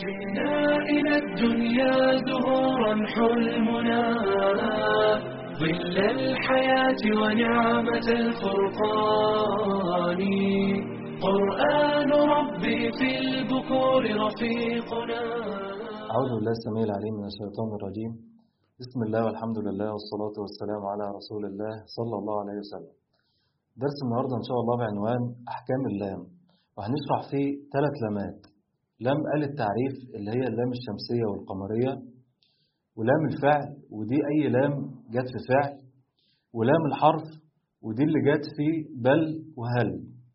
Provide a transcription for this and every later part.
بنا إلى الدنيا زهورا حلمنا ظل الحياة ونعمة الفرقان قرآن ربي في البكور رفيقنا أعوذ بالله السميع العليم من الشيطان الرجيم بسم الله والحمد لله والصلاة والسلام على رسول الله صلى الله عليه وسلم درس النهاردة إن شاء الله بعنوان أحكام اللام وهنشرح فيه ثلاث لامات لام آل التعريف اللي هي اللام الشمسية والقمرية ولام الفعل ودي أي لام جت في فعل ولام الحرف ودي اللي جت في بل وهل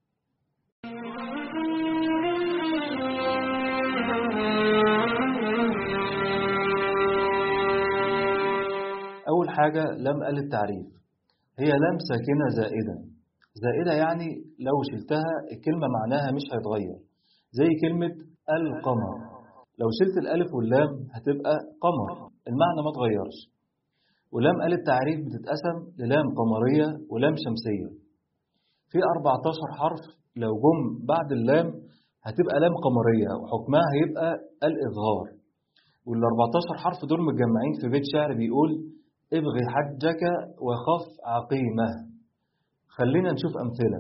أول حاجة لام آل التعريف هي لام ساكنة زائدة زائدة يعني لو شلتها الكلمة معناها مش هيتغير زي كلمة القمر لو شلت الألف واللام هتبقى قمر المعنى ما تغيرش ولام آل التعريف بتتقسم للام قمرية ولام شمسية في 14 حرف لو جم بعد اللام هتبقى لام قمرية وحكمها هيبقى الإظهار وال 14 حرف دول متجمعين في بيت شعر بيقول ابغي حجك وخف عقيمه خلينا نشوف أمثلة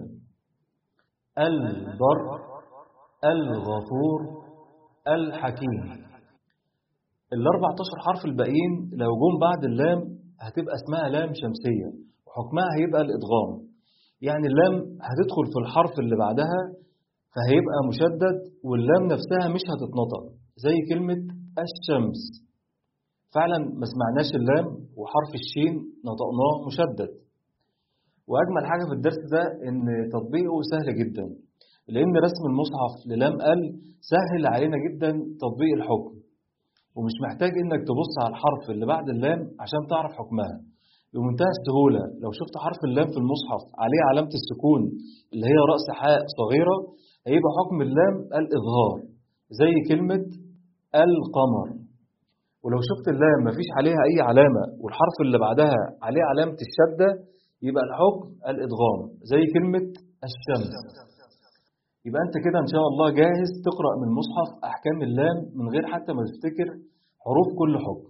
البر الغفور الحكيم ال 14 حرف الباقيين لو جم بعد اللام هتبقى اسمها لام شمسية وحكمها هيبقى الإدغام يعني اللام هتدخل في الحرف اللي بعدها فهيبقى مشدد واللام نفسها مش هتتنطق زي كلمة الشمس فعلا ما سمعناش اللام وحرف الشين نطقناه مشدد وأجمل حاجة في الدرس ده إن تطبيقه سهل جدا لأن رسم المصحف للام ال سهل علينا جدا تطبيق الحكم ومش محتاج إنك تبص على الحرف اللي بعد اللام عشان تعرف حكمها بمنتهى السهولة لو شفت حرف اللام في المصحف عليه علامة السكون اللي هي رأس حاء صغيرة هيبقى حكم اللام الإظهار زي كلمة القمر ولو شفت اللام مفيش عليها أي علامة والحرف اللي بعدها عليه علامة الشدة يبقى الحكم الإدغام زي كلمة الشمس يبقى أنت كده إن شاء الله جاهز تقرأ من المصحف أحكام اللام من غير حتى ما تفتكر حروف كل حكم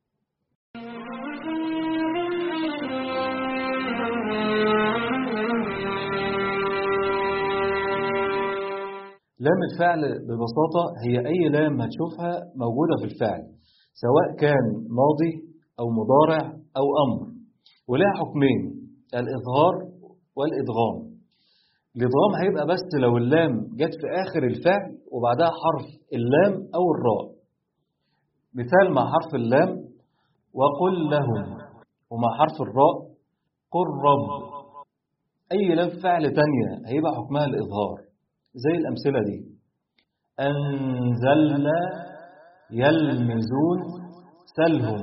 لام الفعل ببساطة هي أي لام هتشوفها موجودة في الفعل سواء كان ماضي أو مضارع أو أمر ولها حكمين الإظهار والإدغام الإدغام هيبقى بس لو اللام جت في آخر الفعل وبعدها حرف اللام أو الراء مثال مع حرف اللام وقل لهم ومع حرف الراء قل رب أي لام فعل تانية هيبقى حكمها الإظهار زي الأمثلة دي أنزلنا يلمزون سلهم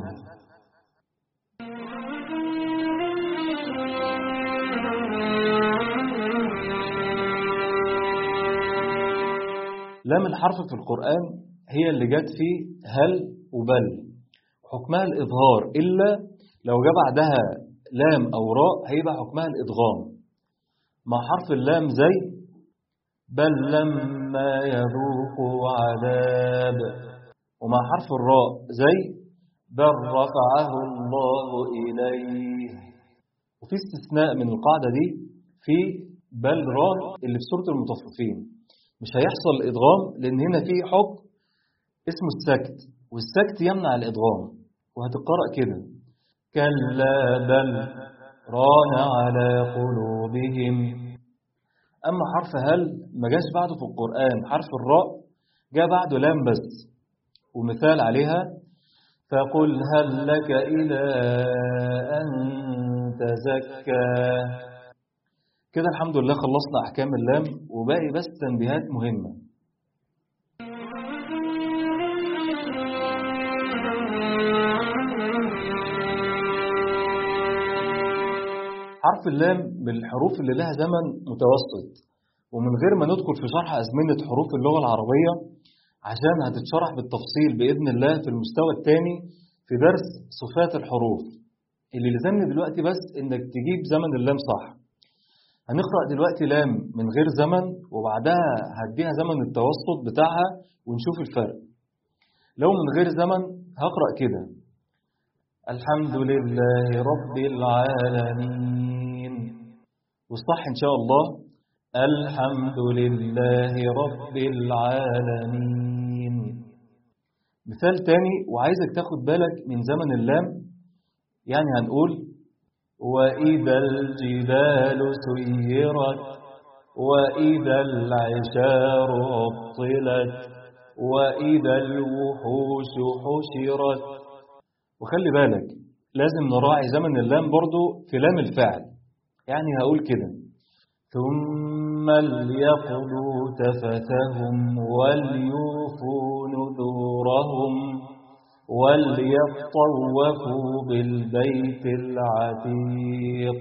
لام الحرف في القرآن هي اللي جت فيه هل وبل حكمها الإظهار إلا لو جاء بعدها لام أو راء هيبقى حكمها الإدغام مع حرف اللام زي بل لما يذوقوا عذاب ومع حرف الراء زي بل رفعه الله إليه وفي استثناء من القاعدة دي في بل راء اللي في سورة المطففين مش هيحصل الإدغام لأن هنا في حكم اسمه السكت والسكت يمنع الإدغام وهتقرأ كده كلا بل ران على قلوبهم أما حرف هل ما جاش بعده في القرآن حرف الراء جاء بعده لام بس ومثال عليها فقل هل لك إلى أن تزكى كده الحمد لله خلصنا أحكام اللام وباقي بس تنبيهات مهمة حرف اللام من الحروف اللي لها زمن متوسط ومن غير ما ندخل في شرح أزمنة حروف اللغة العربية عشان هتتشرح بالتفصيل بإذن الله في المستوى الثاني في درس صفات الحروف اللي لزمني دلوقتي بس إنك تجيب زمن اللام صح هنقرأ دلوقتي لام من غير زمن وبعدها هديها زمن التوسط بتاعها ونشوف الفرق لو من غير زمن هقرأ كده الحمد لله رب العالمين والصح إن شاء الله الحمد لله رب العالمين مثال تاني وعايزك تاخد بالك من زمن اللام يعني هنقول وإذا الجبال سيرت وإذا العشار عطلت وإذا الوحوش حشرت وخلي بالك لازم نراعي زمن اللام برضو في لام الفعل يعني هقول كده ثم ليقضوا تفثهم وليوفوا نذورهم وليطوفوا بالبيت العتيق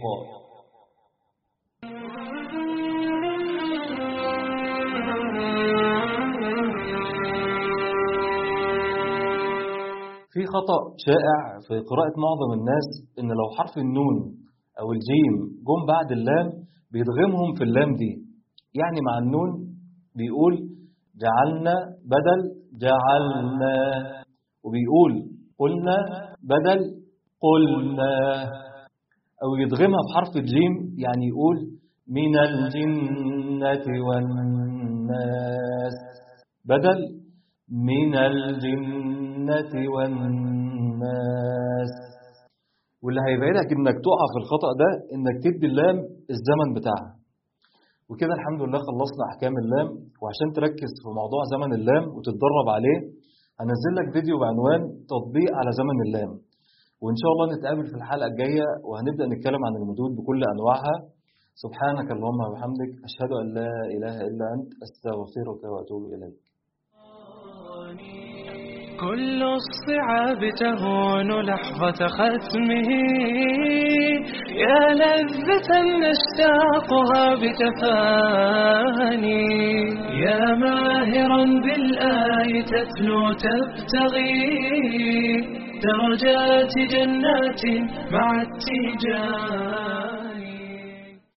في خطأ شائع في قراءة معظم الناس إن لو حرف النون أو الجيم جم بعد اللام بيدغمهم في اللام دي يعني مع النون بيقول جعلنا بدل جعلنا وبيقول قلنا بدل قلنا أو يدغمها في حرف الجيم يعني يقول من الجنة والناس بدل من الجنة والناس واللي هيبعدك انك تقع في الخطأ ده انك تدي اللام الزمن بتاعها وكده الحمد لله خلصنا احكام اللام وعشان تركز في موضوع زمن اللام وتتدرب عليه هنزل لك فيديو بعنوان تطبيق على زمن اللام وان شاء الله نتقابل في الحلقة الجاية وهنبدأ نتكلم عن المدود بكل انواعها سبحانك اللهم وبحمدك اشهد ان لا اله الا انت استغفرك واتوب اليك كل الصعاب تهون لحظة ختمه يا لذة نشتاقها بتفاني يا ماهرا بالآي تتلو تبتغي درجات جنات مع التيجان